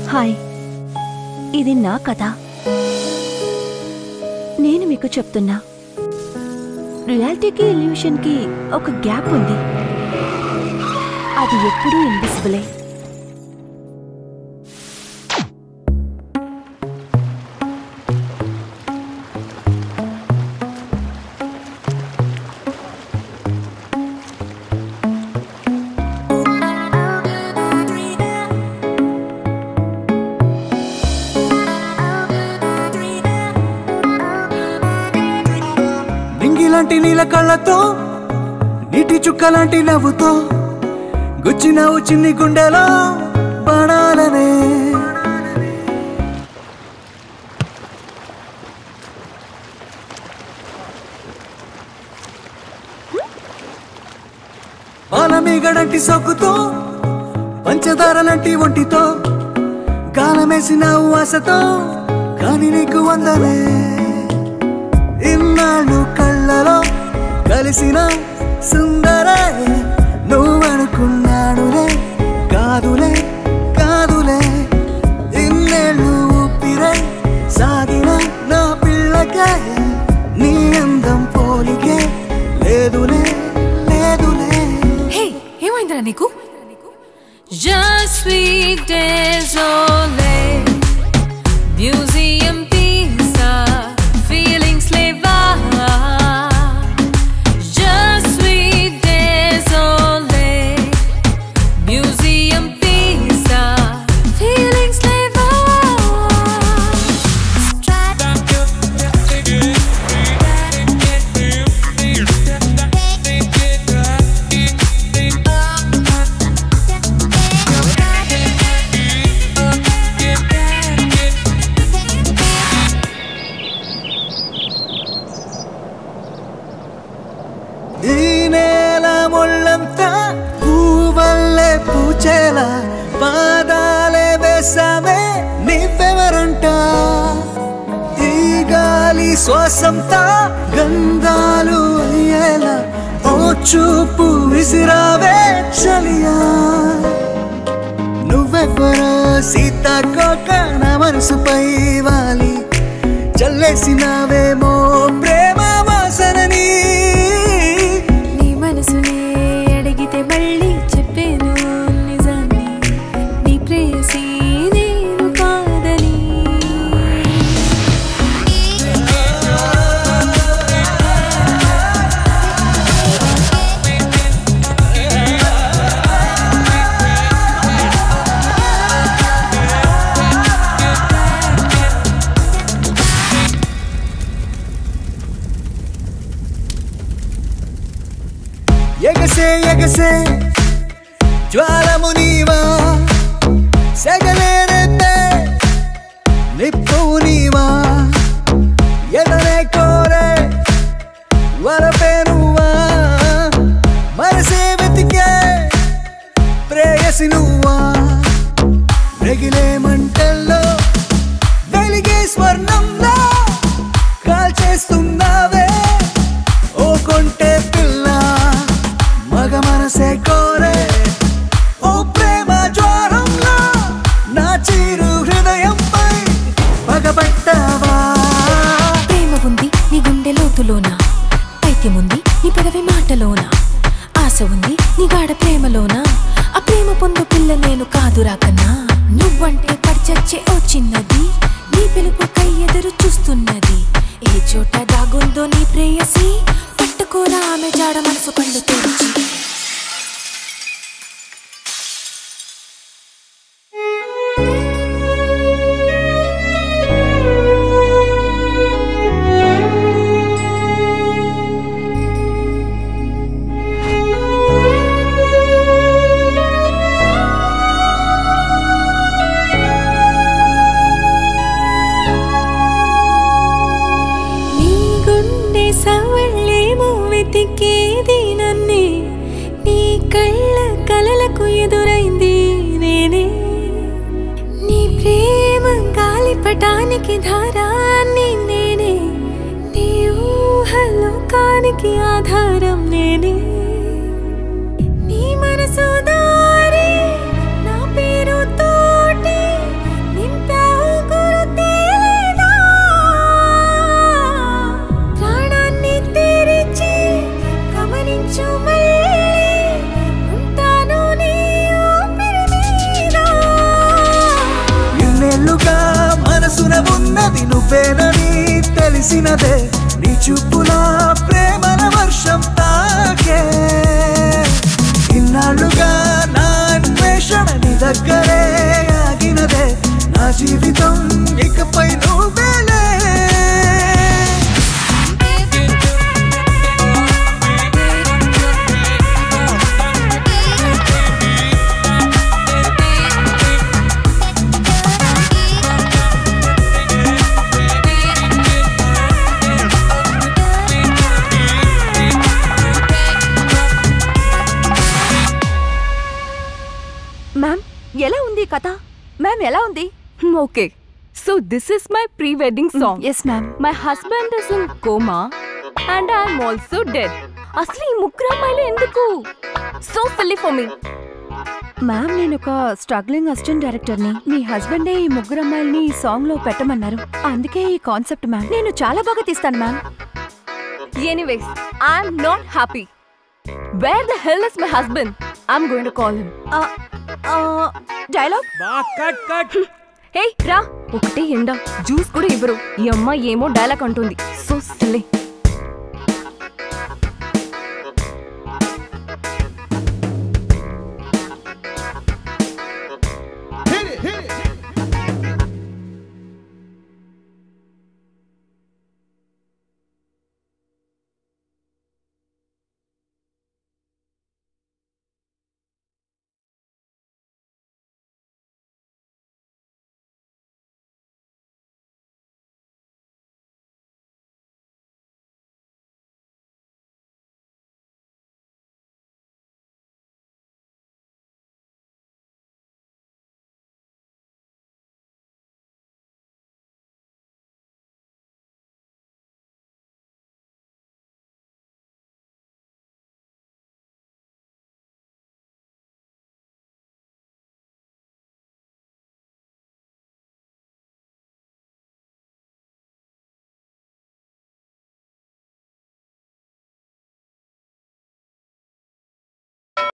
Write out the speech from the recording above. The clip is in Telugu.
హాయ్ ఇది నా కథ నేను మీకు చెప్తున్నా రియాలిటీకి ఇల్యూషన్కి ఒక గ్యాప్ ఉంది అది ఎప్పుడూ ఇన్విజిబులే నింగిలాంటి నీల కళ్ళతో నీటి చుక్కలాంటి నవ్వుతో గుచ్చినావు చిన్ని గుండెలో బాణాలనే పాలమీగడంటి సొక్కుతో పంచదార లాంటి ఒంటితో కాలమేసినావు ఆశతో కాని నీకు వందలే ఇన్నాళ్ళు కళ్ళలో కలిసిన సుందరే నువ్వనుకున్నాడులే కాదులే కాదులే ఇన్నేళ్ళు ఊపిరే సాగిన నా పిల్లకే నీ అందం పోలికే లేదులే లేదులే హే ఏమైందిరా నీకు Just sweet désolé Museum pizza Feelings leva Just sweet désolé Museum pizza Feelings leva ఈ నేల ముళ్ళంతా పువ్వల్లే పూచేలా పాదాలే వేసావే నీవెవరంట ఈ గాలి శ్వాసంతా గంధాలు అయ్యేలా ఓ చూపు విసిరావే చలియా నువ్వెవ్వరో సీతాకోక నా మనసుపై వాలి చల్లేసినావేమో ప్రేమ వాసనని నీ మనసునే అడిగితే మళ్ళీ చెప్పేను నిజాన్ని నీ ప్రేయసి నేను కాదని ఎగసే ఎగసే జ్వాలము నీవా సెగలే రేపే నిప్పు నీవా ఎదనే కోరే వరపే నువ్వా మనసే వెతికే ప్రేయసి నువ్వా రగిలే మంటల్లో వెలిగే స్వర్ణంలో కాల్చేస్తున్నావే ఓ కొంటే పిల్ల మగ మనసే కోరే ఓ ప్రేమ జ్వారంలో నా చీరు హృదయంపై పగబట్టావా ప్రేమ ఉంది నీ గుండె లోతులోన పైత్యం ఉంది నీ పెదవి మాటలోన ఆశ ఉంది నీ గాఢ ప్రేమలోన ఆ ప్రేమ పొందు పిల్ల నేను కాదురా కన్నా నువ్వంటే పడిచచ్చే ఓ చిన్నది నీ పిలుపుకై ఎదురు చూస్తున్నది ఏ చోట దాగుందో నీ ప్రేయసి పట్టుకోరా ఆమె జాడ మనసు కళ్ళు తెరిచి నీ గుండె సవళ్ళేమో వెతికేది నన్నే నీ కళ్ళ కలలకు ఎదురైంది నేనే నీ ప్రేమ గాలిపటానికి ధారాన్ని నేనే నీ ఊహలోకానికి ఆధారం నేనే నీ మనసు దారి నా పేరు తోటి నువ్వేనని తెలిసినదే నీ చూపులా ప్రేమల వర్షం తాకే ఇన్నాళ్ళుగా నా అన్వేషణ నీ దగ్గరే ఆగినదే నా జీవితం ఇకపై నువ్వేలే మ్యామ్ ఎలా ఉంది ఈ కథ మ్యామ్ ఎలా ఉంది okay so this is my pre wedding song yes ma'am my husband is in coma and I'm also dead అసలు ఈ ముగ్గురు అమ్మాయిలు ఎందుకు so filly for me ma'am నేను ఒక స్ట్రగ్లింగ్ అసిస్టెంట్ డైరెక్టర్ని మీ హస్బెండే ఈ ముగ్గురు అమ్మాయిల్ని ఈ సాంగ్ లో పెట్టమన్నారు అందుకే ఈ కాన్సెప్ట్ మ్యామ్ నేను చాలా బాగా తీస్తాను ma'am anyways I'm not happy where the hell is my husband I'm going to call him dialogue cut cut hey రా ఒకటే ఎండ జ్యూస్ కూడా ఇవ్వరు ఈ అమ్మాయి ఏమో డైలాగ్ అంటుంది సో సిల్లీ